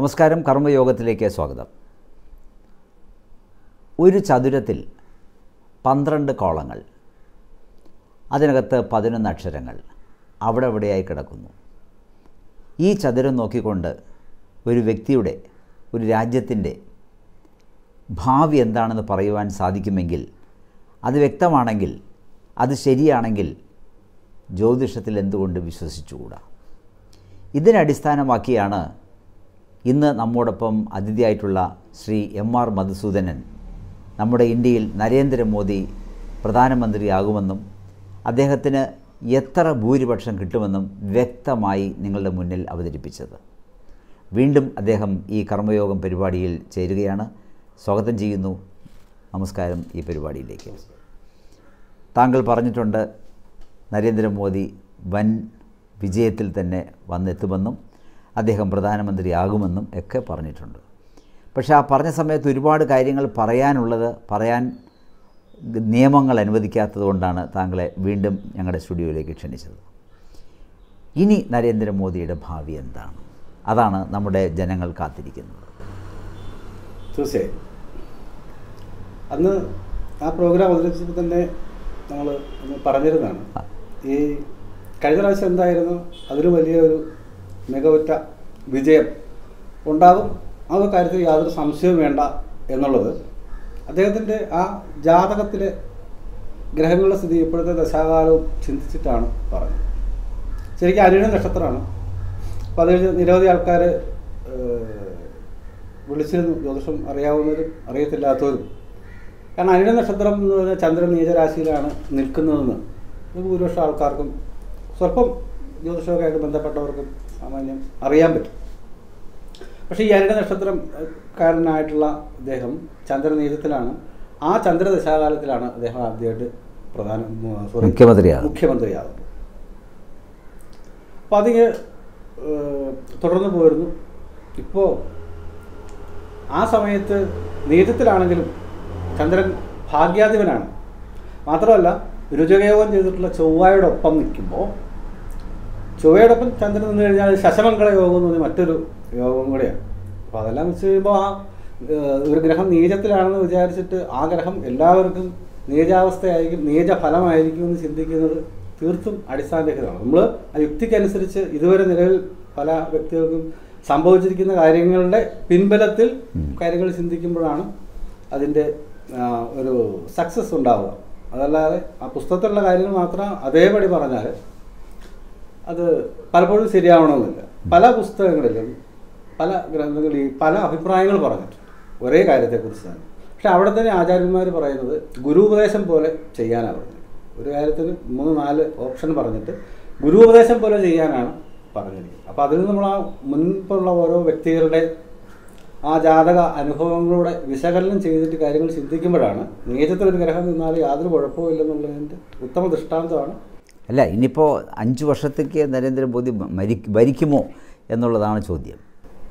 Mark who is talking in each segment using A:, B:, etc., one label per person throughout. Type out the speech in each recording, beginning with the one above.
A: നമസ്കാരം കർമ്മയോഗത്തിലേക്ക് സ്വാഗതം ഒരു ചതുരത്തിൽ പന്ത്രണ്ട് കോളങ്ങൾ അതിനകത്ത് പതിനൊന്ന് അക്ഷരങ്ങൾ അവിടെ എവിടെയായി കിടക്കുന്നു ഈ ചതുരം നോക്കിക്കൊണ്ട് ഒരു വ്യക്തിയുടെ ഒരു രാജ്യത്തിൻ്റെ ഭാവി എന്താണെന്ന് പറയുവാൻ സാധിക്കുമെങ്കിൽ അത് വ്യക്തമാണെങ്കിൽ അത് ശരിയാണെങ്കിൽ ജ്യോതിഷത്തിൽ എന്തുകൊണ്ട് വിശ്വസിച്ചുകൂടാ ഇതിനടിസ്ഥാനമാക്കിയാണ് ഇന്ന് നമ്മോടൊപ്പം അതിഥിയായിട്ടുള്ള ശ്രീ എം ആർ മധുസൂദനൻ നമ്മുടെ ഇന്ത്യയിൽ നരേന്ദ്രമോദി പ്രധാനമന്ത്രിയാകുമെന്നും അദ്ദേഹത്തിന് എത്ര ഭൂരിപക്ഷം കിട്ടുമെന്നും വ്യക്തമായി നിങ്ങളുടെ മുന്നിൽ അവതരിപ്പിച്ചത് വീണ്ടും അദ്ദേഹം ഈ കർമ്മയോഗം പരിപാടിയിൽ ചേരുകയാണ് സ്വാഗതം ചെയ്യുന്നു നമസ്കാരം ഈ പരിപാടിയിലേക്ക് താങ്കൾ പറഞ്ഞിട്ടുണ്ട് നരേന്ദ്രമോദി വൻ വിജയത്തിൽ തന്നെ വന്നെത്തുമെന്നും അദ്ദേഹം പ്രധാനമന്ത്രിയാകുമെന്നും ഒക്കെ പറഞ്ഞിട്ടുണ്ട് പക്ഷേ ആ പറഞ്ഞ സമയത്ത് ഒരുപാട് കാര്യങ്ങൾ പറയാനുള്ളത് പറയാൻ നിയമങ്ങൾ അനുവദിക്കാത്തത് കൊണ്ടാണ് താങ്കളെ വീണ്ടും ഞങ്ങളുടെ സ്റ്റുഡിയോയിലേക്ക് ക്ഷണിച്ചത് ഇനി നരേന്ദ്രമോദിയുടെ ഭാവി എന്താണ് അതാണ് നമ്മുടെ ജനങ്ങൾ കാത്തിരിക്കുന്നത്
B: തീർച്ചയായും അന്ന് ആ പ്രോഗ്രാം അവതരിപ്പിച്ചപ്പോൾ തന്നെ നമ്മൾ ഒന്ന് പറഞ്ഞിരുന്നതാണ് ഈ കഴിഞ്ഞ പ്രാവശ്യം എന്തായിരുന്നു അതിന് വലിയ ഒരു മികവുറ്റ വിജയം ഉണ്ടാകും ആ കാര്യത്തിൽ യാതൊരു സംശയവും വേണ്ട എന്നുള്ളത് അദ്ദേഹത്തിൻ്റെ ആ ജാതകത്തിലെ ഗ്രഹങ്ങളുടെ സ്ഥിതി ഇപ്പോഴത്തെ ദശാകാലവും ചിന്തിച്ചിട്ടാണ് പറഞ്ഞത് ശരിക്കും അരുണ നക്ഷത്രമാണ് അപ്പോൾ അത് കഴിഞ്ഞ് നിരവധി ആൾക്കാർ വിളിച്ചിരുന്നു ജ്യോതിഷം അറിയാവുന്നവരും അറിയത്തില്ലാത്തവരും കാരണം അനിഴ നക്ഷത്രം എന്ന് പറഞ്ഞാൽ ചന്ദ്രൻ നീചരാശിയിലാണ് നിൽക്കുന്നതെന്ന് ഒരു ഭൂരിപക്ഷം ആൾക്കാർക്കും സ്വല്പം ജ്യോതിഷമൊക്കെ ആയിട്ട് ബന്ധപ്പെട്ടവർക്കും സാമാന്യം അറിയാൻ പറ്റും പക്ഷേ ഈ അനിഴ നക്ഷത്രം ഏഹ്, കാരനായിട്ടുള്ള അദ്ദേഹം ചന്ദ്രൻ നീചത്തിലാണ് ആ ചന്ദ്രദശാകാലത്തിലാണ് അദ്ദേഹം ആദ്യമായിട്ട് പ്രധാന സോറി
A: മുഖ്യമന്ത്രിയാകും.
B: മുഖ്യമന്ത്രിയാകുന്നത് അപ്പോൾ അതിങ്ങ് ഏഹ്, തുടർന്ന് പോയിരുന്നു ഇപ്പോൾ ആ സമയത്ത് നീചത്തിലാണെങ്കിലും ചന്ദ്രൻ ഭാഗ്യാധിപനാണ് മാത്രമല്ല രുചകയോഗം ചെയ്തിട്ടുള്ള ചൊവ്വയുടെ ഒപ്പം നിൽക്കുമ്പോൾ ചൊവ്വയോടൊപ്പം ചന്ദ്രൻ നിന്ന് കഴിഞ്ഞാൽ ശശമംഗള യോഗം എന്ന് പറഞ്ഞ മറ്റൊരു യോഗം കൂടെയാണ് അപ്പോൾ അതെല്ലാം വെച്ച് കഴിയുമ്പോൾ ആ ഏഹ്, ഒരു ഗ്രഹം നീചത്തിലാണെന്ന് വിചാരിച്ചിട്ട് ആ ഗ്രഹം എല്ലാവർക്കും നീചാവസ്ഥയായിരിക്കും നീച ഫലമായിരിക്കും എന്ന് ചിന്തിക്കുന്നത് തീർത്തും അടിസ്ഥാനരഹിതമാണ് നമ്മൾ ആ യുക്തിക്കനുസരിച്ച് ഇതുവരെ നിലവിൽ പല വ്യക്തികൾക്കും സംഭവിച്ചിരിക്കുന്ന കാര്യങ്ങളുടെ പിൻബലത്തിൽ കാര്യങ്ങൾ ചിന്തിക്കുമ്പോഴാണ് അതിൻ്റെ ആ, ഒരു സക്സസ് ഉണ്ടാവുക അതല്ലാതെ ആ പുസ്തകത്തിലുള്ള കാര്യങ്ങൾ മാത്രം അതേപടി പറഞ്ഞാൽ അത് പലപ്പോഴും ശരിയാവണമെന്നില്ല പല പുസ്തകങ്ങളിലും പല ഗ്രന്ഥങ്ങളിൽ ഈ പല അഭിപ്രായങ്ങൾ പറഞ്ഞിട്ടുണ്ട് ഒരേ കാര്യത്തെക്കുറിച്ച് തന്നെ പക്ഷെ അവിടെ തന്നെ ആചാര്യന്മാർ പറയുന്നത് ഗുരുപദേശം പോലെ ചെയ്യാനാണ് പറഞ്ഞത് ഒരു കാര്യത്തിന് മൂന്ന് നാല് ഓപ്ഷൻ പറഞ്ഞിട്ട് ഗുരുപദേശം പോലെ ചെയ്യാനാണ് പറഞ്ഞിരിക്കുന്നത് അപ്പോൾ അതിൽ നമ്മൾ ആ മുൻപുള്ള ഓരോ വ്യക്തികളുടെ ആ ജാതക അനുഭവങ്ങളുടെ വിശകലനം ചെയ്തിട്ട് കാര്യങ്ങൾ ചിന്തിക്കുമ്പോഴാണ് നീചത്തിൽ ഒരു ഗ്രഹം നിന്നാൽ യാതൊരു കുഴപ്പവും ഇല്ലെന്നുള്ളതിൻ്റെ ഉത്തമ ദൃഷ്ടാന്തമാണ്
A: അല്ല ഇനിയിപ്പോൾ അഞ്ച് വർഷത്തേക്ക് നരേന്ദ്രമോദി മരി ഭരിക്കുമോ എന്നുള്ളതാണ് ചോദ്യം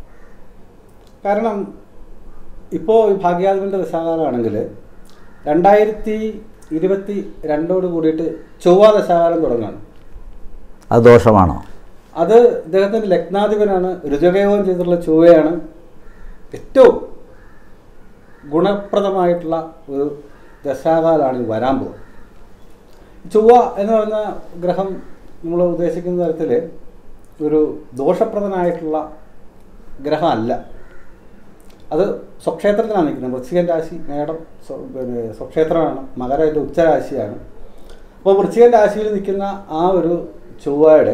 B: കാരണം ഇപ്പോൾ ഭാഗ്യാധിപൻ്റെ ദശാകാലമാണെങ്കിൽ രണ്ടായിരത്തി ഇരുപത്തി രണ്ടോട് കൂടിയിട്ട് ചൊവ്വ ദശാകാലം തുടങ്ങാണ്
A: അത് ദോഷമാണോ
B: അത് ഇദ്ദേഹത്തിൻ്റെ ലഗ്നാധിപനാണ് രുചകയോഗം ചെയ്തിട്ടുള്ള ചൊവ്വയാണ് ഏറ്റവും ഗുണപ്രദമായിട്ടുള്ള ഒരു ദശാകാലമാണ് ഈ വരാൻ പോകുന്നത് ചൊവ്വ എന്ന് പറഞ്ഞ ഗ്രഹം നമ്മൾ ഉദ്ദേശിക്കുന്ന തരത്തിൽ ഒരു ദോഷപ്രദനായിട്ടുള്ള ഗ്രഹമല്ല അത് സ്വക്ഷേത്രത്തിലാണ് നിൽക്കുന്നത് വൃശ്ചികൻ രാശി മേടം സ്വ- പിന്നെ സ്വക്ഷേത്രമാണ് മകര അതിൻ്റെ ഉച്ചരാശിയാണ് അപ്പോൾ വൃശ്ചികൻ രാശിയിൽ നിൽക്കുന്ന ആ ഒരു ചൊവ്വയുടെ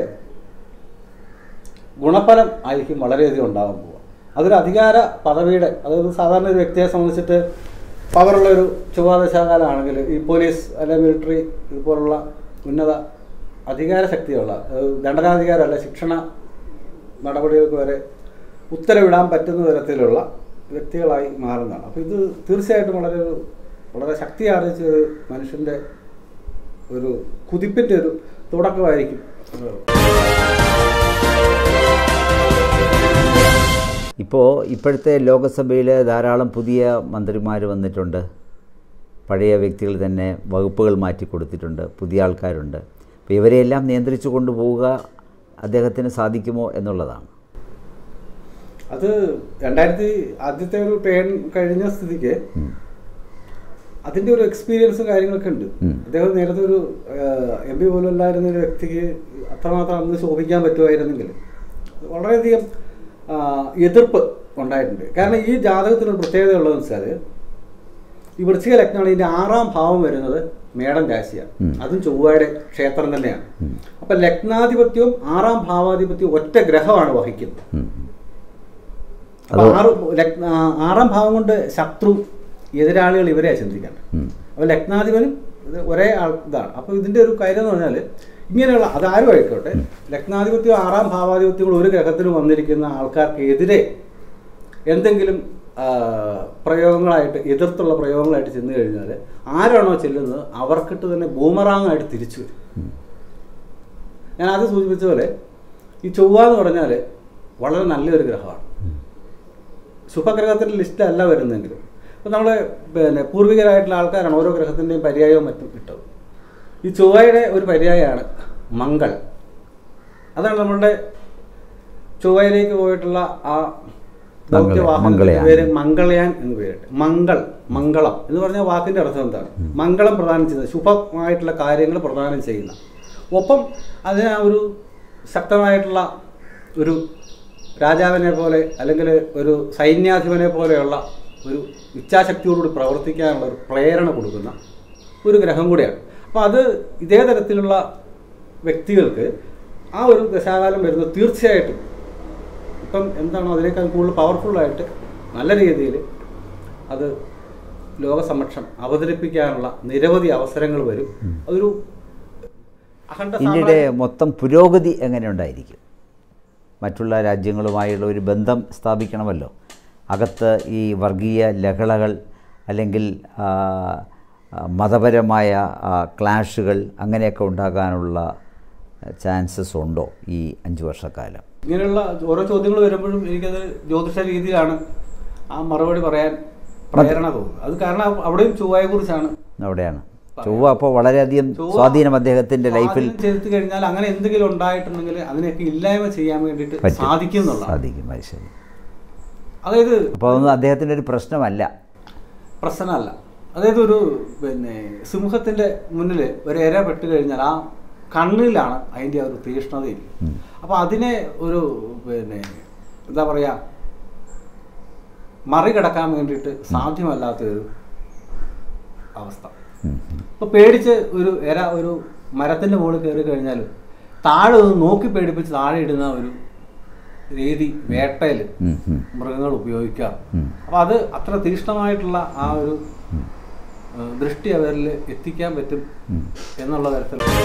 B: ഗുണഫലം ആയിരിക്കും വളരെയധികം ഉണ്ടാകാൻ പോവുക അതൊരു അധികാര പദവിയുടെ അതായത് സാധാരണ ഒരു വ്യക്തിയെ സംബന്ധിച്ചിട്ട് പവറുള്ള ഒരു ചൊവ്വാദശാകാലമാണെങ്കിൽ ഈ പോലീസ് അല്ലെ മിലിറ്ററി ഇതുപോലുള്ള ഉന്നത അധികാര ശക്തിയുള്ള അതായത് ദണ്ഡനാധികാരമല്ല ശിക്ഷണ നടപടികൾക്ക് വരെ ഉത്തരവിടാൻ പറ്റുന്ന തരത്തിലുള്ള വ്യക്തികളായി മാറുന്നതാണ് അപ്പോൾ ഇത് തീർച്ചയായിട്ടും വളരെ ഒരു വളരെ ശക്തി ആർജിച്ച ഒരു മനുഷ്യൻ്റെ ഒരു കുതിപ്പിൻ്റെ ഒരു തുടക്കമായിരിക്കും അത്.
A: ഇപ്പോൾ ഇപ്പോഴത്തെ ലോകസഭയിൽ ധാരാളം പുതിയ മന്ത്രിമാർ വന്നിട്ടുണ്ട് പഴയ വ്യക്തികൾ തന്നെ വകുപ്പുകൾ മാറ്റി കൊടുത്തിട്ടുണ്ട് പുതിയ ആൾക്കാരുണ്ട് അപ്പോൾ ഇവരെയെല്ലാം നിയന്ത്രിച്ചു കൊണ്ടുപോവുക അദ്ദേഹത്തിന് സാധിക്കുമോ എന്നുള്ളതാണ്
B: അത് രണ്ടായിരത്തി ആദ്യത്തെ ഒരു ട്രെയിൻ കഴിഞ്ഞ സ്ഥിതിക്ക്
A: ഉം.
B: അതിന്റെ ഒരു എക്സ്പീരിയൻസും കാര്യങ്ങളൊക്കെ ഉണ്ട്
A: ഉം.
B: അദ്ദേഹം നേരത്തെ ഒരു എം പി പോലും അല്ലായിരുന്ന ഒരു വ്യക്തിക്ക് അത്രമാത്രം അന്ന് ശോഭിക്കാൻ പറ്റുമായിരുന്നെങ്കിൽ വളരെയധികം ആ, എതിർപ്പ് ഉണ്ടായിട്ടുണ്ട് കാരണം ഈ ജാതകത്തിനൊരു പ്രത്യേകത ഉള്ളതെന്ന് വെച്ചാൽ ഈ വൃശ്ചിക ലഗ്നമാണ് ഇതിന്റെ ആറാം ഭാവം വരുന്നത് മേടം രാശിയാണ്
A: ഉം.
B: അതും ചൊവ്വയുടെ ക്ഷേത്രം തന്നെയാണ്
A: ഉം.
B: അപ്പൊ ലഗ്നാധിപത്യവും ആറാം ഭാവാധിപത്യവും ഒറ്റ ഗ്രഹമാണ് വഹിക്കുന്നത്
A: ഉം.
B: അപ്പൊ
A: അത്
B: ആറ് ലഗ്ന- ആ, ആറാം ഭാവം കൊണ്ട് ശത്രു എതിരാളികൾ ഇവരെയാ ചിന്തിക്കേണ്ടത്
A: ഉം.
B: അപ്പോൾ ലഗ്നാധിപനും ഇത് ഒരേ ആൾ ഇതാണ് അപ്പോൾ ഇതിന്റെ ഒരു കാര്യം എന്ന് പറഞ്ഞാൽ ഇങ്ങനെയുള്ള അതാരും ആയിക്കോട്ടെ ലഗ്നാധിപത്യം ആറാം ഭാവാധിപത്യങ്ങൾ ഒരു ഗ്രഹത്തിൽ വന്നിരിക്കുന്ന ആൾക്കാർക്ക് എതിരെ എന്തെങ്കിലും ആ, പ്രയോഗങ്ങളായിട്ട് എതിർത്തുള്ള പ്രയോഗങ്ങളായിട്ട് ചെന്ന് കഴിഞ്ഞാൽ ആരാണോ ചെല്ലുന്നത് അവർക്കിട്ട് തന്നെ ബൂമറാങ്ങായിട്ട് തിരിച്ചു വരും
A: ഉം.
B: ഞാൻ ആദ്യം സൂചിപ്പിച്ച പോലെ ഈ ചൊവ്വ എന്ന് പറഞ്ഞാൽ വളരെ നല്ലൊരു ഗ്രഹമാണ് ശുഭഗ്രഹത്തിൻ്റെ ലിസ്റ്റിലല്ല വരുന്നെങ്കിലും ഇപ്പം നമ്മൾ പിന്നെ പൂർവികരായിട്ടുള്ള ആൾക്കാരാണ് ഓരോ ഗ്രഹത്തിൻ്റെയും പര്യായവും മറ്റും ഇട്ടത് ഈ ചൊവ്വയുടെ ഒരു പര്യായമാണ് മംഗൾ അതാണ് നമ്മളുടെ ചൊവ്വയിലേക്ക് പോയിട്ടുള്ള ആ ദൗത്യവാഹനത്തിന്റെ
A: മംഗളയാൻ.
B: പേര് മംഗളയാൻ എന്ന് പേരിട്ട് മംഗൾ മംഗളം എന്ന് പറഞ്ഞാൽ വാക്കിന്റെ അർത്ഥം എന്താണ് മംഗളം പ്രദാനം ചെയ്യുന്നത് ശുഭമായിട്ടുള്ള കാര്യങ്ങൾ പ്രദാനം ചെയ്യുന്ന ഒപ്പം അതിന് ആ ഒരു ശക്തമായിട്ടുള്ള ഒരു രാജാവിനെ പോലെ അല്ലെങ്കിൽ ഒരു സൈന്യാധിപനെ പോലെയുള്ള ഒരു ഇച്ഛാശക്തിയോടുകൂടി പ്രവർത്തിക്കാനുള്ള ഒരു പ്രേരണ കൊടുക്കുന്ന ഒരു ഗ്രഹം കൂടിയാണ് അപ്പോൾ അത് ഇതേ തരത്തിലുള്ള വ്യക്തികൾക്ക് ആ ഒരു ദശാകാലം വരുന്നത് തീർച്ചയായിട്ടും ഇപ്പം എന്താണോ അതിനേക്കാൾ കൂടുതൽ പവർഫുള്ളായിട്ട് നല്ല രീതിയിൽ അത് ലോകസമക്ഷം അവതരിപ്പിക്കാനുള്ള നിരവധി അവസരങ്ങൾ വരും അതൊരു അഖണ്ഡ
A: ഇന്ത്യയുടെ
B: സാമ്രാജ്യം-
A: മൊത്തം പുരോഗതി എങ്ങനെ ഉണ്ടായിരിക്കും മറ്റുള്ള രാജ്യങ്ങളുമായുള്ള ഒരു ബന്ധം സ്ഥാപിക്കണമല്ലോ അകത്ത് ഈ വർഗീയ ലഹളകൾ അല്ലെങ്കിൽ ആ, ആ, മതപരമായ ആ, ക്ലാഷുകൾ അങ്ങനെയൊക്കെ ഉണ്ടാകാനുള്ള ചാൻസസ് ഉണ്ടോ ഈ അഞ്ച് വർഷക്കാലം
B: ഇങ്ങനെയുള്ള ഓരോ ചോദ്യങ്ങൾ വരുമ്പോഴും എനിക്കത് ജ്യോതിഷ രീതിയിലാണ് ആ മറുപടി പറയാൻ പ്രേരണ തോന്നുന്നത് അത് കാരണം അവിടെയും ചൊവ്വയെ കുറിച്ചാണ്
A: അവിടെയാണ് ചൊവ്വ അപ്പോൾ വളരെയധികം
B: ചൊവ്വ
A: സ്വാധീനം അദ്ദേഹത്തിൻ്റെ ലൈഫിൽ
B: സ്വാധീനം ചെലുത്തി കഴിഞ്ഞാൽ അങ്ങനെ എന്തെങ്കിലും ഉണ്ടായിട്ടുണ്ടെങ്കിൽ അതിനെയൊക്കെ ഇല്ലായ്മ ചെയ്യാൻ വേണ്ടിയിട്ട്
A: പറ്റും.
B: സാധിക്കും എന്നുള്ളതാണ്
A: സാധിക്കും അത് ശരി
B: അതായത്
A: അപ്പോൾ അതൊന്നും അദ്ദേഹത്തിൻ്റെ ഒരു പ്രശ്നമല്ല
B: പ്രശ്നമല്ല അതായത് ഒരു പിന്നെ സിംഹത്തിന്റെ മുന്നിൽ ഒരു ഇര പെട്ട് കഴിഞ്ഞാൽ ആ കണ്ണിലാണ് അതിന്റെ ആ ഒരു തീഷ്ണതയിൽ
A: ഉം.
B: അപ്പൊ അതിനെ ഒരു പിന്നെ എന്താ പറയാ മറികടക്കാൻ വേണ്ടിയിട്ട് സാധ്യമല്ലാത്ത ഒരു അവസ്ഥ
A: ഉം.
B: ഇപ്പൊ പേടിച്ച് ഒരു ഇര ഒരു മരത്തിന്റെ മുകളിൽ കയറി കഴിഞ്ഞാൽ താഴെ ഒന്ന് നോക്കി പേടിപ്പിച്ച് താഴെ ഇടുന്ന ഒരു രീതി വേട്ടയിൽ
A: ഉം. ഉം.
B: മൃഗങ്ങൾ ഉപയോഗിക്കാം
A: ഉം.
B: അപ്പൊ അത് അത്ര തീഷ്ണമായിട്ടുള്ള ആ ഒരു ഏഹ്, ദൃഷ്ടി അവരിൽ എത്തിക്കാൻ പറ്റും
A: ഉം.
B: എന്നുള്ള തരത്തിലുള്ള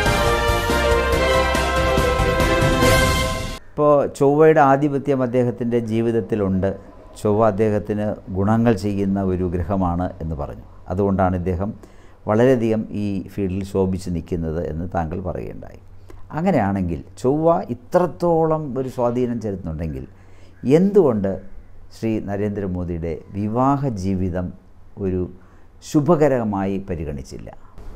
A: ഇപ്പോൾ ചൊവ്വയുടെ ആധിപത്യം അദ്ദേഹത്തിൻ്റെ ജീവിതത്തിലുണ്ട് ചൊവ്വ അദ്ദേഹത്തിന് ഗുണങ്ങൾ ചെയ്യുന്ന ഒരു ഗ്രഹമാണ് എന്ന് പറഞ്ഞു അതുകൊണ്ടാണ് ഇദ്ദേഹം വളരെയധികം ഈ ഫീൽഡിൽ ശോഭിച്ച് നിൽക്കുന്നത് എന്ന് താങ്കൾ പറയുകയുണ്ടായി അങ്ങനെയാണെങ്കിൽ ചൊവ്വ ഇത്രത്തോളം ഒരു സ്വാധീനം ചെലുത്തുന്നുണ്ടെങ്കിൽ എന്തുകൊണ്ട് ശ്രീ നരേന്ദ്രമോദിയുടെ വിവാഹ ജീവിതം ഒരു ശുഭകരമായി പരിഗണിച്ചില്ല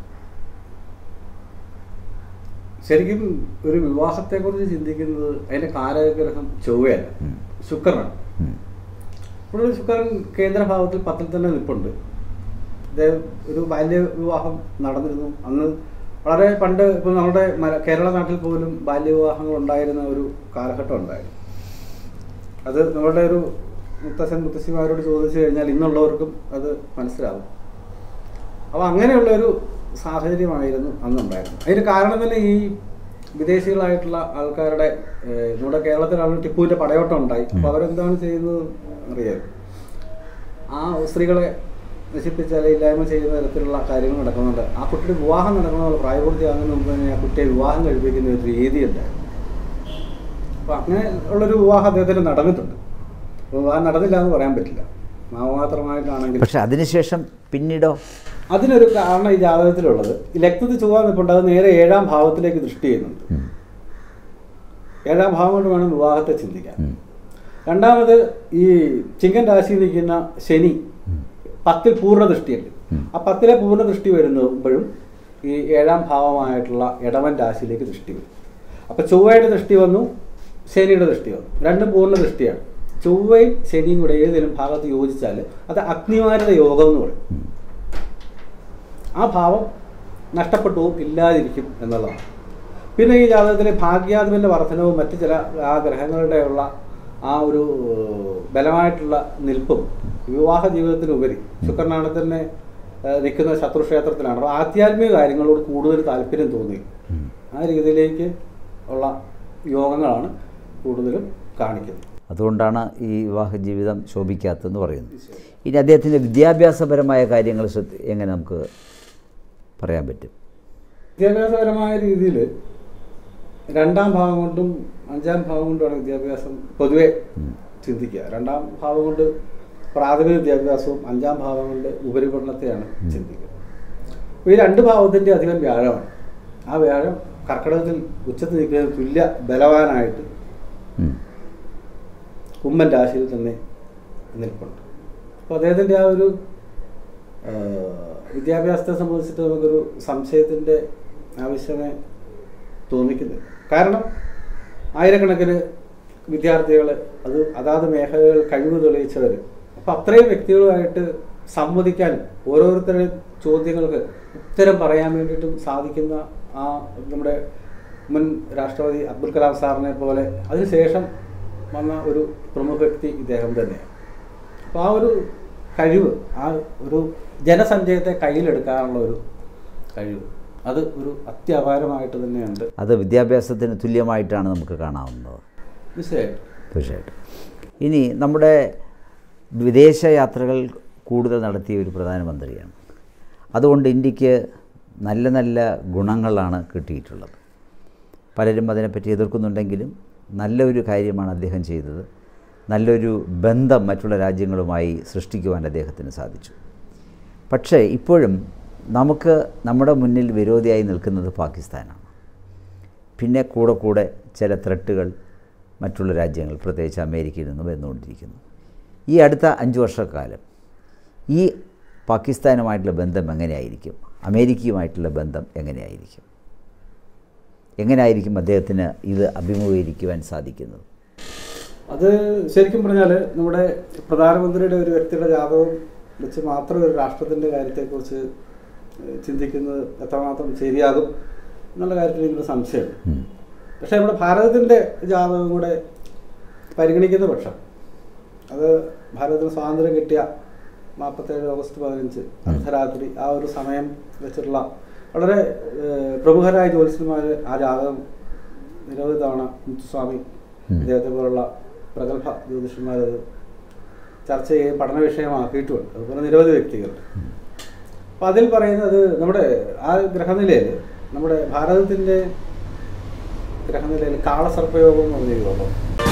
B: ശരിക്കും ഒരു വിവാഹത്തെ കുറിച്ച് ചിന്തിക്കുന്നത് അതിന്റെ കാലഗ്രഹം ചൊവ്വയല്ല
A: ഉം.
B: ശുക്രനാണ്
A: ഉം.
B: ഇവിടെ ഒരു ശുക്രൻ കേന്ദ്രഭാവത്തിൽ പത്തിൽ തന്നെ നിൽപ്പുണ്ട് ഇദ്ദേഹം ഒരു ബാല്യ വിവാഹം നടന്നിരുന്നു അന്ന് വളരെ പണ്ട് ഇപ്പം നമ്മുടെ മല- കേരള നാട്ടിൽ പോലും ബാല്യവിവാഹങ്ങൾ ഉണ്ടായിരുന്ന ഒരു കാലഘട്ടം ഉണ്ടായിരുന്നു അത് നമ്മുടെ ഒരു മുത്തശ്ശൻ മുത്തശ്ശിമാരോട് ചോദിച്ചു കഴിഞ്ഞാൽ ഇന്നുള്ളവർക്കും അത് മനസ്സിലാവും അപ്പോൾ അങ്ങനെയുള്ള ഒരു സാഹചര്യമായിരുന്നു അന്നുണ്ടായിരുന്നത് അതിന് കാരണം തന്നെ ഈ വിദേശികളായിട്ടുള്ള ആൾക്കാരുടെ ഏഹ്, നമ്മുടെ കേരളത്തിലാണെങ്കിൽ ടിപ്പുവിന്റെ പടയോട്ടം ഉണ്ടായി അപ്പോൾ അവരെന്താണ് ചെയ്യുന്നത് അറിയാം ആ സ്ത്രീകളെ നശിപ്പിച്ച് അല്ലെങ്കിൽ ഇല്ലായ്മ ചെയ്യുന്ന തരത്തിലുള്ള കാര്യങ്ങൾ നടക്കുന്നുണ്ട് ആ കുട്ടിയുടെ വിവാഹം നടക്കുന്ന പ്രായപൂർത്തിയാകുന്ന മുമ്പ് തന്നെ ആ കുട്ടിയെ വിവാഹം കഴിപ്പിക്കുന്ന ഒരു രീതി ഉണ്ടായിരുന്നു അപ്പോൾ അങ്ങനെ ഉള്ളൊരു വിവാഹം അദ്ദേഹത്തിന് നടന്നിട്ടുണ്ട് അപ്പോൾ വിവാഹം നടന്നില്ല എന്ന് പറയാൻ പറ്റില്ല നാമമാത്രമായിട്ടാണെങ്കിൽ
A: പക്ഷെ അതിനുശേഷം പിന്നീടോ
B: അതിനൊരു കാരണം ഈ ജാതകത്തിലുള്ളത് ഈ ലഗ്നത്തിൽ ചൊവ്വ നിൽപ്പുണ്ട് അത് നേരെ ഏഴാം ഭാവത്തിലേക്ക് ദൃഷ്ടി ചെയ്യുന്നുണ്ട്
A: ഉം.
B: ഏഴാം ഭാവം കൊണ്ട് വേണം വിവാഹത്തെ ചിന്തിക്കാൻ
A: ഉം.
B: രണ്ടാമത് ഈ ചിങ്ങൻ രാശിയിൽ നിൽക്കുന്ന ശനി പത്തിൽ പൂർണ്ണ ദൃഷ്ടിയുണ്ട്
A: ഉം.
B: ആ പത്തിലെ പൂർണ്ണ ദൃഷ്ടി വരുമ്പോഴും ഈ ഏഴാം ഭാവമായിട്ടുള്ള ഇടവൻ രാശിയിലേക്ക് ദൃഷ്ടി വരും അപ്പൊ ചൊവ്വയുടെ ദൃഷ്ടി വന്നു ശനിയുടെ ദൃഷ്ടി വന്നു രണ്ടും പൂർണ്ണ ദൃഷ്ടിയാണ് ചൊവ്വയും ശനിയും കൂടെ ഏതെങ്കിലും ഭാഗത്ത് യോജിച്ചാൽ അത് അഗ്നിമാരത യോഗം എന്ന് പറയും
A: ഉം.
B: ആ ഭാവം നഷ്ടപ്പെട്ടു പോകും ഇല്ലാതിരിക്കും എന്നുള്ളതാണ് പിന്നെ ഈ ജാതകത്തിലെ ഭാഗ്യാധിപന്റെ വർധനവും മറ്റ് ചില ആ ഗ്രഹങ്ങളുടെയുള്ള ആ ഒരു ബലമായിട്ടുള്ള നിൽപ്പും വിവാഹ ജീവിതത്തിനുപരി ശുക്രനാണ് തന്നെ ഏഹ്, നിൽക്കുന്ന ശത്രുക്ഷേത്രത്തിലാണ് അപ്പോൾ ആധ്യാത്മിക കാര്യങ്ങളോട് കൂടുതൽ താല്പര്യം തോന്നി
A: ഉം.
B: ആ രീതിയിലേക്ക് ഉള്ള യോഗങ്ങളാണ് കൂടുതലും കാണിക്കുന്നത്
A: അതുകൊണ്ടാണ് ഈ വിവാഹ ജീവിതം ശോഭിക്കാത്തതെന്ന് പറയുന്നത് ഇനി അദ്ദേഹത്തിൻ്റെ വിദ്യാഭ്യാസപരമായ കാര്യങ്ങൾ ശ്രദ്ധ എങ്ങനെ നമുക്ക് പറയാൻ പറ്റും
B: വിദ്യാഭ്യാസപരമായ രീതിയിൽ രണ്ടാം ഭാവം കൊണ്ടും അഞ്ചാം ഭാവം കൊണ്ടുമാണ് വിദ്യാഭ്യാസം പൊതുവെ ചിന്തിക്കുക രണ്ടാം ഭാവം കൊണ്ട് പ്രാഥമിക വിദ്യാഭ്യാസവും അഞ്ചാം ഭാവം കൊണ്ട് ഉപരിപഠനത്തെയാണ് ചിന്തിക്കുക അപ്പോൾ ഈ രണ്ട് ഭാവത്തിൻ്റെ അധികം വ്യാഴമാണ് ആ വ്യാഴം കർക്കിടകത്തിൽ ഉച്ചത്തിൽ നിൽക്കുന്ന തുല്യ ബലവാനായിട്ട്
A: ഉം.
B: കുമ്മൻ രാശിയിൽ തന്നെ നിൽപ്പുണ്ട് അപ്പോൾ അദ്ദേഹത്തിൻ്റെ ആ ഒരു ആ, വിദ്യാഭ്യാസത്തെ സംബന്ധിച്ചിട്ട് നമുക്കൊരു സംശയത്തിൻ്റെ ആവശ്യമേ തോന്നിക്കുന്നില്ല കാരണം ആയിരക്കണക്കിന് വിദ്യാർത്ഥികൾ അത് അതാത് മേഖലകൾ കഴിവ് തെളിയിച്ചവർ അപ്പം അത്രയും വ്യക്തികളുമായിട്ട് സംവദിക്കാനും ഓരോരുത്തരുടെ ചോദ്യങ്ങൾക്ക് ഉത്തരം പറയാൻ വേണ്ടിയിട്ടും സാധിക്കുന്ന ആ നമ്മുടെ മുൻ രാഷ്ട്രപതി അബ്ദുൽ കലാം സാറിനെ പോലെ അതിനുശേഷം വന്ന ഒരു പ്രമുഖ വ്യക്തി ഇദ്ദേഹം തന്നെയാണ് അപ്പോൾ ആ ഒരു കഴിവ് ആ ഒരു ജനസഞ്ചയത്തെ കയ്യിലെടുക്കാനുള്ള ഒരു കഴിവ് അത് ഒരു അത്യപാരമായിട്ട് തന്നെയുണ്ട്
A: അത് വിദ്യാഭ്യാസത്തിന് തുല്യമായിട്ടാണ് നമുക്ക് കാണാവുന്നത്
B: തീർച്ചയായിട്ടും
A: തീർച്ചയായിട്ടും ഇനി നമ്മുടെ വിദേശ യാത്രകൾ കൂടുതൽ നടത്തിയ ഒരു പ്രധാനമന്ത്രിയാണ് അതുകൊണ്ട് ഇന്ത്യക്ക് നല്ല നല്ല ഗുണങ്ങളാണ് കിട്ടിയിട്ടുള്ളത് പലരും അതിനെപ്പറ്റി എതിർക്കുന്നുണ്ടെങ്കിലും നല്ലൊരു കാര്യമാണ് അദ്ദേഹം ചെയ്തത് നല്ലൊരു ബന്ധം മറ്റുള്ള രാജ്യങ്ങളുമായി സൃഷ്ടിക്കുവാൻ അദ്ദേഹത്തിന് സാധിച്ചു പക്ഷേ ഇപ്പോഴും നമുക്ക് നമ്മുടെ മുന്നിൽ വിരോധിയായി നിൽക്കുന്നത് പാകിസ്ഥാനാണ് പിന്നെ കൂടെ കൂടെ ചില ത്രെട്ടുകൾ മറ്റുള്ള രാജ്യങ്ങൾ പ്രത്യേകിച്ച് അമേരിക്കയിൽ നിന്നും വന്നുകൊണ്ടിരിക്കുന്നു ഈ അടുത്ത അഞ്ച് വർഷക്കാലം ഈ പാകിസ്ഥാനുമായിട്ടുള്ള ബന്ധം എങ്ങനെയായിരിക്കും അമേരിക്കയുമായിട്ടുള്ള ബന്ധം എങ്ങനെയായിരിക്കും എങ്ങനെയായിരിക്കും അദ്ദേഹത്തിന് ഇത് അഭിമുഖീകരിക്കുവാൻ സാധിക്കുന്നത്
B: അത് ശരിക്കും പറഞ്ഞാൽ നമ്മുടെ പ്രധാനമന്ത്രിയുടെ ഒരു വ്യക്തിയുടെ ജാതകം വെച്ച് മാത്രം ഒരു രാഷ്ട്രത്തിൻ്റെ കാര്യത്തെക്കുറിച്ച് ഏഹ് ചിന്തിക്കുന്നത് എത്രമാത്രം ശരിയാകും എന്നുള്ള കാര്യത്തിൽ എനിക്കൊരു സംശയമുണ്ട്
A: ഉം.
B: പക്ഷേ നമ്മുടെ ഭാരതത്തിൻ്റെ ജാതകം കൂടെ പരിഗണിക്കുന്ന പക്ഷം അത് ഭാരതത്തിന് സ്വാതന്ത്ര്യം കിട്ടിയ നാൽപ്പത്തേഴ് ഓഗസ്റ്റ് പതിനഞ്ച് അർദ്ധരാത്രി ആ ഒരു സമയം വെച്ചിട്ടുള്ള വളരെ ഏഹ്, പ്രമുഖരായ ജ്യോത്സ്യന്മാർ ആ ജാതകം നിരവധി തവണ മുത്തുസ്വാമി
A: ഉം.
B: ഇദ്ദേഹത്തെ പോലുള്ള പ്രഗത്ഭ ജ്യോതിഷന്മാർ അത് ചർച്ച ചെയ്യുകയും പഠന വിഷയമാക്കിയിട്ടുമുണ്ട് അതുപോലെ നിരവധി വ്യക്തികളുണ്ട് അപ്പം അതിൽ പറയുന്നത് നമ്മുടെ ആ ഗ്രഹനിലയിൽ നമ്മുടെ ഭാരതത്തിൻ്റെ ഗ്രഹനിലയിൽ കാളസർപ്പയോഗം എന്ന് പറഞ്ഞ യോഗം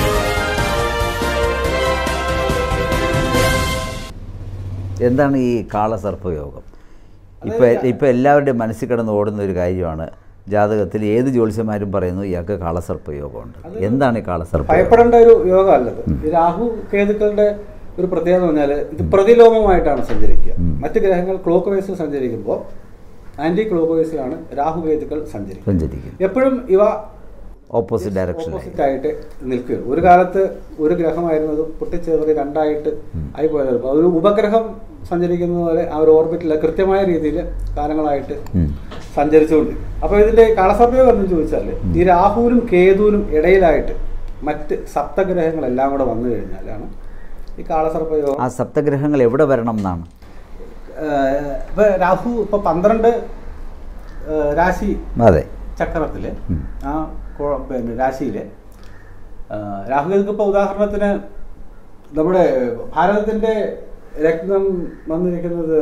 A: എന്താണ് ഈ കാളസർപ്പയോഗം ഇപ്പോൾ
B: അതായത്
A: ഇപ്പോൾ എല്ലാവരുടെയും മനസ്സിൽ കിടന്ന് ഓടുന്ന ഒരു കാര്യമാണ് ജാതകത്തിൽ ഏത് ജ്യോത്സ്യന്മാരും പറയുന്നു ഇയാൾക്ക് കാളസർപ്പയോഗമുണ്ട്
B: അത്
A: എന്താണ് ഈ കാളസർപ്പയോഗം
B: ഭയപ്പെടേണ്ട ഒരു യോഗം അല്ലത് ഈ രാഹു കേതുക്കളുടെ ഒരു പ്രത്യേകത എന്ന് പറഞ്ഞാൽ ഇത് പ്രതിലോമമായിട്ടാണ് സഞ്ചരിക്കുക
A: ഉം.
B: മറ്റ് ഗ്രഹങ്ങൾ ക്ലോക്ക് വൈസിൽ സഞ്ചരിക്കുമ്പോൾ ആന്റി ക്ലോക്ക് വൈസിലാണ് രാഹു കേതുക്കൾ സഞ്ചരിക്കുക
A: സഞ്ചരിക്കും
B: എപ്പോഴും ഇവ
A: ഓപ്പോസിറ്റ് ഡയറക്ഷനിലായി
B: ഓപ്പോസിറ്റ് ആയിട്ട് നിൽക്കുകയാണ് ഒരു കാലത്ത് ഒരു ഗ്രഹമായിരുന്നു അത് പൊട്ടിച്ചേറി രണ്ടായിട്ട് ആയി പോയത് അപ്പോൾ ഒരു ഉപഗ്രഹം സഞ്ചരിക്കുന്ന പോലെ ആ ഒരു ഓർബിറ്റിൽ കൃത്യമായ രീതിയിൽ കാലങ്ങളായിട്ട്
A: ഉം.
B: സഞ്ചരിച്ചുകൊണ്ട് അപ്പോൾ ഇതിന്റെ കാലസർപ്പയോഗം എന്ന് ചോദിച്ചാൽ ഈ രാഹുവിനും കേതുവിനും ഇടയിലായിട്ട് മറ്റ് സപ്തഗ്രഹങ്ങളെല്ലാം കൂടെ വന്നു കഴിഞ്ഞാലാണ് ഈ കാളസർപ്പയോഗം
A: ആ സപ്തഗ്രഹങ്ങൾ എവിടെ വരണം എന്നാണ്
B: ഏഹ്, ഇപ്പൊ രാഹു ഇപ്പൊ പന്ത്രണ്ട് ഏഹ്, രാശി
A: അതെ
B: ചക്രത്തില്
A: ഉം.
B: ആ കോ- പിന്നെ രാശിയില് രാഹുകൾക്ക് ഇപ്പോൾ ഉദാഹരണത്തിന് നമ്മുടെ ഭാരതത്തിന്റെ രത്നം വന്നിരിക്കുന്നത്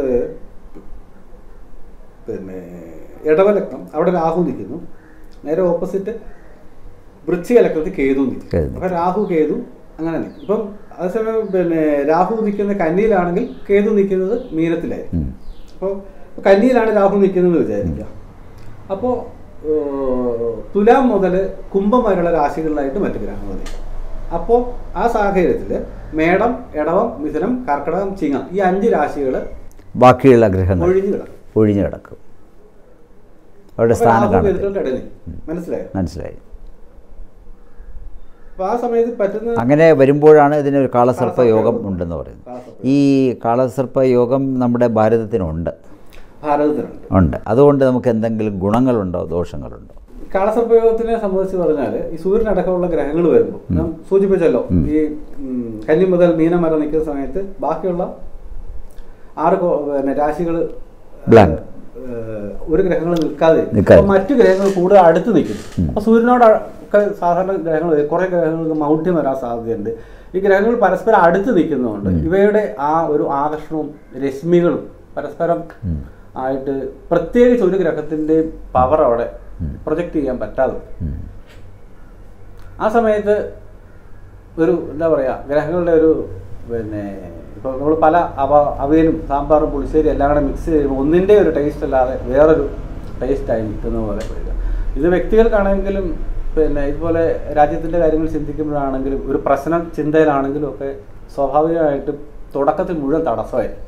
B: പിന്നെ ഇടവലഗ്നം അവിടെ രാഹു നിൽക്കുന്നു നേരെ ഓപ്പോസിറ്റ് വൃശ്ചിക ലഗ്നത്തിൽ കേതു നിൽക്കും
A: കേതു.
B: അപ്പൊ രാഹു കേതു അങ്ങനെ നിൽക്കും ഇപ്പം അതേസമയം പിന്നെ രാഹു നിൽക്കുന്ന കന്നിയിലാണെങ്കിൽ കേതു നിൽക്കുന്നത് മീനത്തിലായിരിക്കും
A: ഉം.
B: അപ്പോൾ കന്നിയിലാണ് രാഹു നിൽക്കുന്നത് വിചാരിക്കുക അപ്പോൾ തുലാം മുതൽ കുംഭം വരെയുള്ള രാശികളിലായിട്ട് മറ്റു ഗ്രഹങ്ങൾ നിൽക്കും അപ്പോൾ ആ സാഹചര്യത്തിൽ മേടം ഇടവം മിഥുനം കർക്കിടകം ചിങ്ങം ഈ അഞ്ച് രാശികൾ
A: ബാക്കിയുള്ള ഗ്രഹങ്ങൾ
B: ഒഴിഞ്ഞു കിടക്കും
A: ഒഴിഞ്ഞു കിടക്കും അവരുടെ
B: അപ്പോൾ
A: സ്ഥാനം
B: രാഹു
A: കാണത്തില്ല
B: കേതുക്കളുടെ ഇടയിൽ നിൽക്കും. മനസ്സിലായോ
A: മനസ്സിലായി
B: അപ്പോൾ ആ സമയത്ത് പറ്റുന്ന
A: അങ്ങനെ വരുമ്പോഴാണ് ഇതിനൊരു കാളസർപ്പ യോഗം ഉണ്ടെന്ന് പറയുന്നത്
B: കാളസർപ്പ
A: ഈ കാളസർപ്പ യോഗം നമ്മുടെ ഭാരതത്തിനുണ്ട്
B: ഭാരതത്തിലുണ്ട്
A: ഉണ്ട് അതുകൊണ്ട് നമുക്ക് എന്തെങ്കിലും ഗുണങ്ങളുണ്ടോ ദോഷങ്ങളുണ്ടോ
B: കാളസർപ്പയോഗത്തിനെ സംബന്ധിച്ച് പറഞ്ഞാൽ ഈ സൂര്യനടക്കമുള്ള ഗ്രഹങ്ങൾ വരുമ്പോൾ ഞാൻ സൂചിപ്പിച്ചല്ലോ ഈ ഉം, കന്നി മുതൽ മീനം വരെ നിൽക്കുന്ന സമയത്ത് ബാക്കിയുള്ള ആറ് കോ- പിന്നെ രാശികൾ
A: Blank.
B: ഒരു ഗ്രഹങ്ങൾ നിൽക്കാതെ ഇരിക്കും.
A: നിൽക്കാതെ.
B: അപ്പോൾ മറ്റു ഗ്രഹങ്ങൾ കൂടുതൽ അടുത്ത് നിൽക്കും അപ്പോൾ സൂര്യനോട് ഒക്കെ സാധാരണ ഗ്രഹങ്ങൾ കുറേ ഗ്രഹങ്ങൾക്ക് മൗഢ്യം വരാൻ സാധ്യതയുണ്ട് ഈ ഗ്രഹങ്ങൾ പരസ്പരം അടുത്ത് നിൽക്കുന്നതുകൊണ്ട് ഇവയുടെ ആ ഒരു ആകർഷണവും രശ്മികളും പരസ്പരം ആയിട്ട് പ്രത്യേകിച്ച് ഒരു ഗ്രഹത്തിന്റെ പവർ അവിടെ പ്രൊജക്റ്റ് ചെയ്യാൻ പറ്റാതെ വരും.
A: ഉം.
B: ആ സമയത്ത് ഒരു എന്താ പറയുക ഗ്രഹങ്ങളുടെ ഒരു പിന്നെ ഇപ്പോൾ നമ്മൾ പല അവ അവിയലും സാമ്പാറും പുളിശ്ശേരി എല്ലാം കൂടെ മിക്സ് ചെയ്യുമ്പോൾ ഒന്നിൻ്റെ ഒരു ടേസ്റ്റ് അല്ലാതെ വേറൊരു ടേസ്റ്റായി നിൽക്കുന്ന പോലെ വരിക ഇത് വ്യക്തികൾക്കാണെങ്കിലും പിന്നെ ഇതുപോലെ രാജ്യത്തിൻ്റെ കാര്യങ്ങൾ ചിന്തിക്കുമ്പോഴാണെങ്കിലും ഒരു പ്രശ്നം ചിന്തയിലാണെങ്കിലും ഒക്കെ സ്വാഭാവികമായിട്ടും തുടക്കത്തിൽ മുഴുവൻ തടസ്സമായിരിക്കും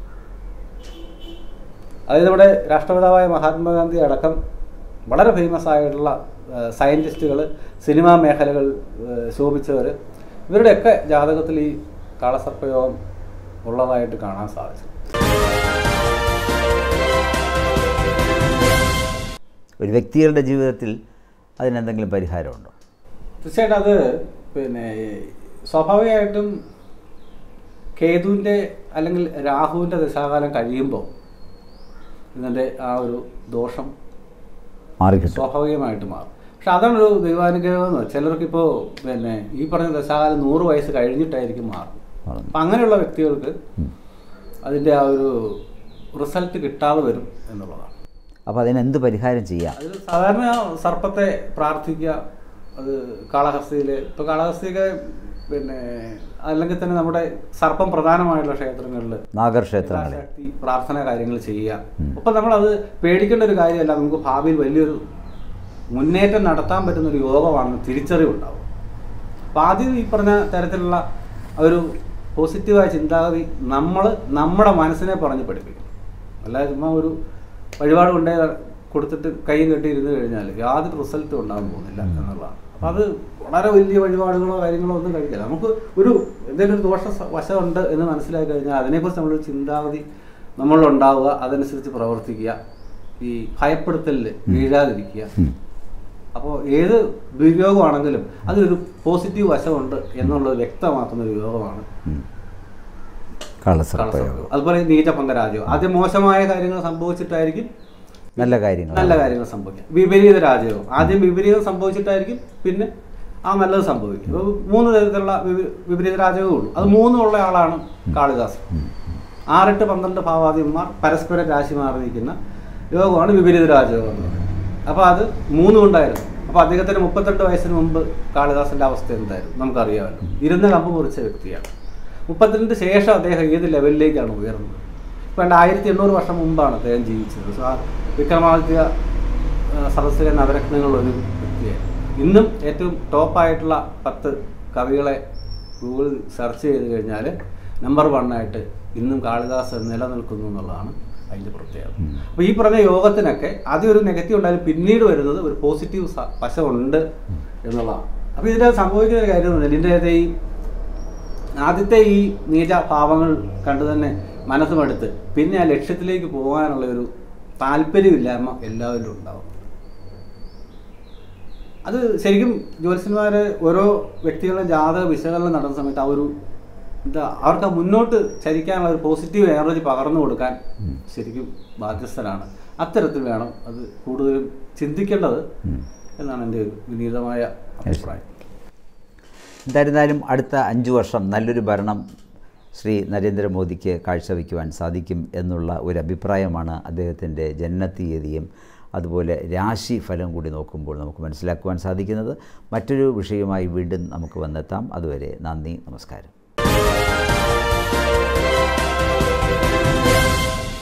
B: അതായത് നമ്മുടെ രാഷ്ട്രപിതാവായ മഹാത്മാഗാന്ധി അടക്കം വളരെ ഫേമസ് ആയിട്ടുള്ള സയൻറ്റിസ്റ്റുകൾ സിനിമാ മേഖലകൾ ഏഹ്, ശോഭിച്ചവർ ഇവരുടെയൊക്കെ ജാതകത്തിൽ ഈ കാളസർപ്പയോഗം ഉള്ളതായിട്ട് കാണാൻ സാധിച്ചു
A: ഒരു വ്യക്തികളുടെ ജീവിതത്തിൽ അതിനെന്തെങ്കിലും പരിഹാരമുണ്ടോ
B: തീർച്ചയായിട്ടും അത് പിന്നെ സ്വാഭാവികമായിട്ടും കേതുവിൻ്റെ അല്ലെങ്കിൽ രാഹുവിൻ്റെ ദശാകാലം കഴിയുമ്പോൾ ഇതിൻ്റെ ആ ഒരു ദോഷം
A: മാറിക്കിട്ടും
B: സ്വാഭാവികമായിട്ട് മാറും പക്ഷെ അതാണ് ഒരു ദൈവാനുഗ്രഹം എന്ന് വെച്ചാൽ ചിലർക്കിപ്പോൾ പിന്നെ ഈ പറഞ്ഞ ദശാകാലം നൂറ് വയസ്സ് കഴിഞ്ഞിട്ടായിരിക്കും മാറും
A: മാറുന്നു.
B: അപ്പം അങ്ങനെയുള്ള വ്യക്തികൾക്ക്
A: ഉം.
B: അതിൻ്റെ ആ ഒരു റിസൾട്ട് കിട്ടാതെ വരും എന്നുള്ളതാണ്
A: അപ്പോൾ അതിനെന്ത് പരിഹാരം ചെയ്യാം
B: അതിൽ സാധാരണ സർപ്പത്തെ പ്രാർത്ഥിക്കുക അത് കാളഹസ്തിയിൽ ഇപ്പോൾ കാളഹസ്തിയൊക്കെ പിന്നെ അല്ലെങ്കിൽ തന്നെ നമ്മുടെ സർപ്പം പ്രധാനമായുള്ള ക്ഷേത്രങ്ങളിൽ
A: നാഗർക്ഷേത്രങ്ങളിൽ
B: ശക്തി പ്രാർത്ഥന കാര്യങ്ങൾ ചെയ്യുക അപ്പം നമ്മളത് പേടിക്കേണ്ട ഒരു കാര്യമല്ല നമുക്ക് ഭാവിയിൽ വലിയൊരു മുന്നേറ്റം നടത്താൻ പറ്റുന്ന ഒരു യോഗമാണെന്ന് തിരിച്ചറിവുണ്ടാവും അപ്പം ആദ്യം ഈ പറഞ്ഞ തരത്തിലുള്ള ഒരു പോസിറ്റീവായ ചിന്താഗതി നമ്മൾ നമ്മുടെ മനസ്സിനെ പറഞ്ഞ് പഠിപ്പിക്കും അല്ലാതെ ചുമ്മാ ഒരു വഴിപാട് കൊണ്ടേ കൊടുത്തിട്ട് കൈയും കെട്ടി ഇരുന്ന് കഴിഞ്ഞാൽ യാതൊരു റിസൾട്ടും ഉണ്ടാകാൻ പോകുന്നില്ല എന്നുള്ളതാണ് അപ്പം അത് വളരെ വലിയ വഴിപാടുകളോ കാര്യങ്ങളോ ഒന്നും കഴിക്കില്ല നമുക്ക് ഒരു എന്തെങ്കിലും ഒരു ദോഷ സ- വശമുണ്ട് എന്ന് മനസ്സിലാക്കി കഴിഞ്ഞാൽ അതിനെക്കുറിച്ച് നമ്മളൊരു ചിന്താഗതി നമ്മളുണ്ടാവുക അതനുസരിച്ച് പ്രവർത്തിക്കുക ഈ ഭയപ്പെടുത്തലിൽ വീഴാതിരിക്കുക
A: ഉം.
B: അപ്പോൾ ഏത് ദുര്യോഗമാണെങ്കിലും അതിനൊരു പോസിറ്റീവ് വശമുണ്ട് എന്നുള്ളത് വ്യക്തമാക്കുന്ന ഒരു യോഗമാണ്
A: ഉം. കാളസർപ്പ യോഗം
B: കളസർപ്പം. അതുപോലെ നീചപങ്കരാജയോ ആദ്യം മോശമായ കാര്യങ്ങൾ സംഭവിച്ചിട്ടായിരിക്കും
A: നല്ല കാര്യങ്ങൾ
B: നല്ല കാര്യങ്ങൾ സംഭവിക്കുക വിപരീത രാജയോ ആദ്യം വിപരീതം സംഭവിച്ചിട്ടായിരിക്കും പിന്നെ ആ നല്ലത് സംഭവിക്കും അപ്പോൾ മൂന്ന് തരത്തിലുള്ള വിപ- വിപരീത രാജകവും ഉള്ളൂ അത് മൂന്നും ഉള്ള ആളാണ് കാളിദാസൻ ആറെട്ട് പന്ത്രണ്ട് ഭാവാദിന്മാർ പരസ്പരം രാശി മാറി നിൽക്കുന്ന യോഗമാണ് വിപരീത രാജയോഗം എന്ന് പറയുന്നത് അപ്പോൾ അത് മൂന്നും ഉണ്ടായിരുന്നു അപ്പോൾ അദ്ദേഹത്തിന് മുപ്പത്തെട്ട് വയസ്സിന് മുമ്പ് കാളിദാസന്റെ അവസ്ഥ എന്തായിരുന്നു നമുക്കറിയാമല്ലോ ഇരുന്ന കമ്പ് മുറിച്ച വ്യക്തിയാണ് മുപ്പത്തിരണ്ട് ശേഷം അദ്ദേഹം ഏത് ലെവലിലേക്കാണ് ഉയർന്നത് ഇപ്പം ആയിരത്തി എണ്ണൂറ് വർഷം മുമ്പാണ് അദ്ദേഹം ജീവിച്ചത് സോ ആ വിക്രമാദിത്യ ആ, സദസ്സിലെ നവരത്നങ്ങളൊരു വ്യക്തിയായിരുന്നു ഇന്നും ഏറ്റവും ടോപ്പായിട്ടുള്ള പത്ത് കവികളെ ഗൂഗിൾ സെർച്ച് ചെയ്ത് കഴിഞ്ഞാൽ നമ്പർ വണ്ണായിട്ട് ഇന്നും കാളിദാസൻ നിലനിൽക്കുന്നു എന്നുള്ളതാണ് അതിൻ്റെ പ്രത്യേകത അപ്പോൾ ഈ പറഞ്ഞ യോഗത്തിനൊക്കെ ആദ്യം ഒരു നെഗറ്റീവ് ഉണ്ടായാലും പിന്നീട് വരുന്നത് ഒരു പോസിറ്റീവ് സ- വശമുണ്ട് എന്നുള്ളതാണ് അപ്പോൾ ഇതിൻ്റെ സംഭവിക്കുന്ന ഒരു കാര്യം എന്ന് പറഞ്ഞാൽ ഇതിൻ്റെ ഈ ആദ്യത്തെ ഈ നീച ഭാവങ്ങൾ കണ്ടു തന്നെ മനസ്സുമെടുത്ത് പിന്നെ ആ ലക്ഷ്യത്തിലേക്ക് പോകാനുള്ള ഒരു താല്പര്യമില്ലായ്മ എല്ലാവരിലും ഉണ്ടാവും അത് ശരിക്കും ജ്യോത്സ്യന്മാർ ഓരോ വ്യക്തികളുടെ ജാതക വിശകലനം നടന്ന സമയത്ത് ആ ഒരു എന്താ അവർക്ക് ആ മുന്നോട്ട് ചരിക്കാനുള്ള ഒരു പോസിറ്റീവ് എനർജി പകർന്നു കൊടുക്കാൻ ശരിക്കും ബാധ്യസ്ഥരാണ് അത്തരത്തിൽ വേണം അത് കൂടുതലും ചിന്തിക്കേണ്ടത്
A: ഉം.
B: എന്നാണ് എൻ്റെ ഒരു വിനീതമായ അഭിപ്രായം
A: എന്തായിരുന്നാലും അടുത്ത അഞ്ച് വർഷം നല്ലൊരു ഭരണം ശ്രീ നരേന്ദ്രമോദിക്ക് കാഴ്ചവെക്കുവാൻ സാധിക്കും എന്നുള്ള ഒരു അഭിപ്രായമാണ് അദ്ദേഹത്തിൻ്റെ ജനനത്തീയതിയും അതുപോലെ രാശി ഫലം കൂടി നോക്കുമ്പോൾ നമുക്ക് മനസ്സിലാക്കുവാൻ സാധിക്കുന്നത് മറ്റൊരു വിഷയവുമായി വീണ്ടും നമുക്ക് വന്നെത്താം അതുവരെ നന്ദി നമസ്കാരം